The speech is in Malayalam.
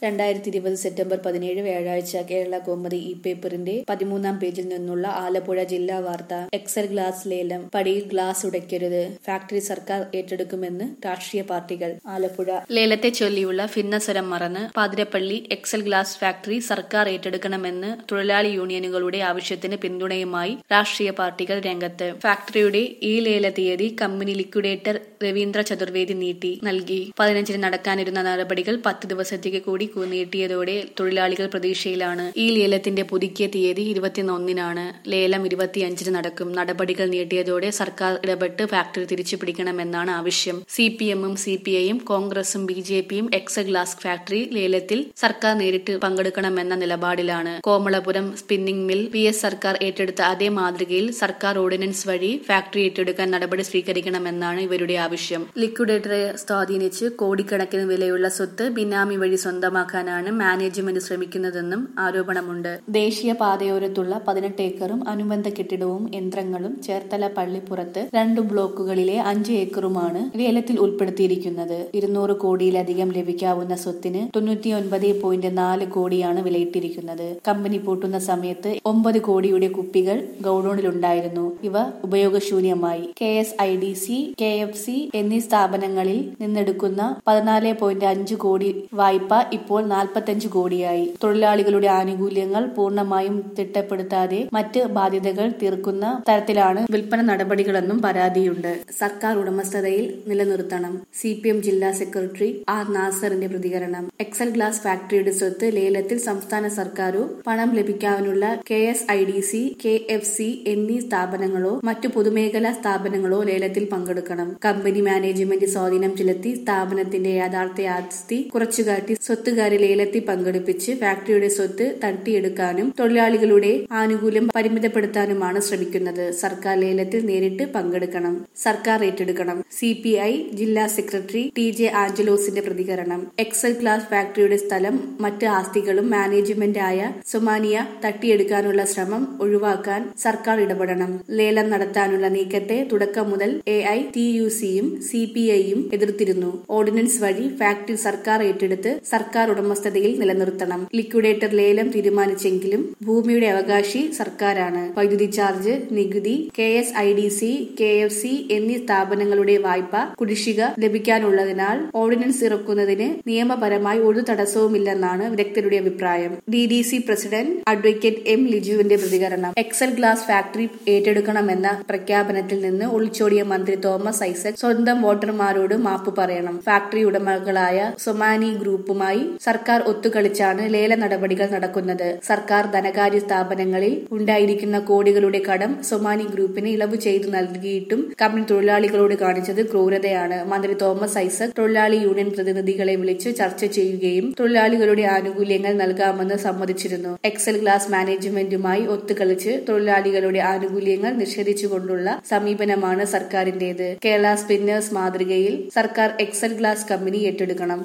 രണ്ടായിരത്തി ഇരുപത് സെപ്റ്റംബർ പതിനേഴ് വ്യാഴാഴ്ച കേരള കോമതി ഇ പേപ്പറിന്റെ പതിമൂന്നാം പേജിൽ നിന്നുള്ള ആലപ്പുഴ ജില്ലാ വാർത്ത എക്സൽ ഗ്ലാസ് ലേലം പടിയിൽ ഗ്ലാസ് ഉടയ്ക്കരുത് ഫാക്ടറി സർക്കാർ ഏറ്റെടുക്കുമെന്ന് രാഷ്ട്രീയ പാർട്ടികൾ ആലപ്പുഴ ലേലത്തെ ചൊല്ലിയുള്ള ഭിന്നസ്വരം മറന്ന് പാതിരപ്പള്ളി എക്സൽ ഗ്ലാസ് ഫാക്ടറി സർക്കാർ ഏറ്റെടുക്കണമെന്ന് തൊഴിലാളി യൂണിയനുകളുടെ ആവശ്യത്തിന് പിന്തുണയുമായി രാഷ്ട്രീയ പാർട്ടികൾ രംഗത്ത് ഫാക്ടറിയുടെ ഈ ലേല തീയതി കമ്പനി ലിക്വിഡേറ്റർ രവീന്ദ്ര ചതുർവേദി നീട്ടി നൽകി പതിനഞ്ചിന് നടക്കാനിരുന്ന നടപടികൾ പത്ത് ദിവസത്തേക്ക് കൂടി നീട്ടിയതോടെ തൊഴിലാളികൾ പ്രതീക്ഷയിലാണ് ഈ ലേലത്തിന്റെ പുതുക്കിയ തീയതി ഇരുപത്തിയൊന്നിനാണ് ലേലം ഇരുപത്തിയഞ്ചിന് നടക്കും നടപടികൾ നീട്ടിയതോടെ സർക്കാർ ഇടപെട്ട് ഫാക്ടറി തിരിച്ചു പിടിക്കണമെന്നാണ് ആവശ്യം സി പി എമ്മും സി പി ഐയും കോൺഗ്രസും ബി ജെ പിയും എക്സ ഗ്ലാസ് ഫാക്ടറി ലേലത്തിൽ സർക്കാർ നേരിട്ട് പങ്കെടുക്കണമെന്ന നിലപാടിലാണ് Komalapuram spinning mill P S സർക്കാർ ഏറ്റെടുത്ത അതേ മാതൃകയിൽ സർക്കാർ ഓർഡിനൻസ് വഴി ഫാക്ടറി ഏറ്റെടുക്കാൻ നടപടി സ്വീകരിക്കണമെന്നാണ് ഇവരുടെ ആവശ്യം ലിക്വിഡേറ്ററെ സ്വാധീനിച്ച് കോടിക്കണക്കിന് വിലയുള്ള സ്വത്ത് ബിനാമി വഴി സ്വന്തമാക്കാനാണ് മാനേജ്മെന്റ് ശ്രമിക്കുന്നതെന്നും ആരോപണമുണ്ട് ദേശീയ പാതയോരത്തുള്ള പതിനെട്ട് ഏക്കറും അനുബന്ധ കെട്ടിടവും യന്ത്രങ്ങളും ചേർത്തല പള്ളിപ്പുറത്ത് രണ്ട് ബ്ലോക്കുകളിലെ അഞ്ച് ഏക്കറുമാണ് ലേലത്തിൽ ഉൾപ്പെടുത്തിയിരിക്കുന്നത് ഇരുന്നൂറ് കോടിയിലധികം ലഭിക്കാവുന്ന സ്വത്തിന് തൊണ്ണൂറ്റിയൊൻപത് പോയിന്റ് നാല് കോടിയാണ് വിലയിട്ടിരിക്കുന്നത് കമ്പനി പൂട്ടുന്ന സമയത്ത് ഒമ്പത് കോടിയുടെ കുപ്പികൾ ഗൗഡൌണിലുണ്ടായിരുന്നു ഇവ ഉപയോഗശൂന്യമായി K S I D C K F C എന്നീ സ്ഥാപനങ്ങളിൽ നിന്നെടുക്കുന്ന പതിനാല് പോയിന്റ് അഞ്ച് കോടി വായ്പ ഇപ്പോൾ നാൽപ്പത്തഞ്ച് കോടിയായി തൊഴിലാളികളുടെ ആനുകൂല്യങ്ങൾ പൂർണ്ണമായും തിട്ടപ്പെടുത്താതെ മറ്റ് ബാധ്യതകൾ തീർക്കുന്ന തരത്തിലാണ് വിൽപ്പന നടപടികളെന്നും പരാതിയുണ്ട് സർക്കാർ ഉടമസ്ഥതയിൽ നിലനിർത്തണം സി പി എം ജില്ലാ സെക്രട്ടറി ആർ നാസറിന്റെ പ്രതികരണം എക്സൽ ഗ്ലാസ് ഫാക്ടറിയുടെ സ്വത്ത് ലേലത്തിൽ സംസ്ഥാന സർക്കാരോ പണം ലഭിക്കാനുള്ള K S I D C K F C എന്നീ സ്ഥാപനങ്ങളോ മറ്റു പൊതുമേഖലാ സ്ഥാപനങ്ങളോ ലേലത്തിൽ പങ്കെടുക്കണം കമ്പനി മാനേജ്മെന്റ് സ്വാധീനം ചെലുത്തി സ്ഥാപനത്തിന്റെ യഥാർത്ഥ ആസ്തി കുറച്ചുകാട്ടി സ്വത്തുകാരെ ലേലത്തിൽ പങ്കെടുപ്പിച്ച് ഫാക്ടറിയുടെ സ്വത്ത് തട്ടിയെടുക്കാനും തൊഴിലാളികളുടെ ആനുകൂല്യം പരിമിതപ്പെടുത്താനുമാണ് ശ്രമിക്കുന്നത് സർക്കാർ ലേലത്തിൽ നേരിട്ട് പങ്കെടുക്കണം സർക്കാർ ഏറ്റെടുക്കണം സി പി ഐ ജില്ലാ സെക്രട്ടറി ടി ജെ ആഞ്ചലോസിന്റെ പ്രതികരണം എക്സൽ ഗ്ലാസ് ഫാക്ടറിയുടെ സ്ഥലം മറ്റ് ആസ്തികളും മാനേജ്മെന്റായ സൊമാനിയ തട്ടിയെടുക്കാനുള്ള ശ്രമം ഒഴിവാക്കാൻ സർക്കാർ ഇടപെടണം ലേലം നടത്താനുള്ള നീക്കത്തെ തുടക്കം മുതൽ എ ഐ ടി യു സിയും സി പി ഐയും എതിർത്തിരുന്നു ഓർഡിനൻസ് വഴി ഫാക്ടറി സർക്കാർ ഏറ്റെടുത്ത് സർക്കാർ ഉടമസ്ഥതയിൽ നിലനിർത്തണം ലിക്വിഡേറ്റർ ലേലം തീരുമാനിച്ചെങ്കിലും ഭൂമിയുടെ അവകാശി സർക്കാരാണ് വൈദ്യുതി ചാർജ് നികുതി K S I D C K F C എന്നീ സ്ഥാപനങ്ങളുടെ വായ്പ കുടിശ്ശിക ലഭിക്കാനുള്ളതിനാൽ ഓർഡിനൻസ് ഇറക്കുന്നതിന് നിയമപരമായി ഒരു തടസ്സവുമില്ലെന്നാണ് വിദഗ്ധരുടെ അഭിപ്രായം D C C president advocate M ലിജുവിന്റെ പ്രതികരണം എക്സൽ ഗ്ലാസ് ഫാക്ടറി ഏറ്റെടുക്കണമെന്ന പ്രഖ്യാപനത്തിൽ നിന്ന് ഒളിച്ചോടിയ മന്ത്രി തോമസ് ഐസക് സ്വന്തം വോട്ടർമാരോട് മാപ്പ് പറയണം ഫാക്ടറി ഉടമകളായ സൊമാനി ഗ്രൂപ്പുമായി സർക്കാർ ഒത്തുകളിച്ചാണ് ലേല നടപടികൾ നടക്കുന്നത് സർക്കാർ ധനകാര്യ സ്ഥാപനങ്ങളിൽ ഉണ്ടായിരിക്കുന്ന കോടികളുടെ കടം സൊമാനി ഗ്രൂപ്പിന് ഇളവ് ചെയ്തു നൽകിയിട്ടും കമ്പനി തൊഴിലാളികളോട് കാണിച്ചത് ക്രൂരതയാണ് മന്ത്രി തോമസ് ഐസക് തൊഴിലാളി യൂണിയൻ പ്രതിനിധികളെ വിളിച്ച് ചർച്ച ചെയ്യുകയും തൊഴിലാളികളുടെ ആനുകൂല്യങ്ങൾ നൽകാമെന്ന് സമ്മതിച്ചിരുന്നു എക്സൽ ഗ്ലാസ് മാനേജ്മെന്റുമായി ഒത്തുകളിച്ച് തൊഴിലാളികളുടെ ആനുകൂല്യങ്ങൾ നിഷേധിച്ചുകൊണ്ടുള്ള സമീപനമാണ് സർക്കാരിന്റേത് കേരള സ്പിന്നേഴ്സ് മാതൃകയിൽ സർക്കാർ എക്സൽ ഗ്ലാസ് കമ്പനി ഏറ്റെടുക്കണം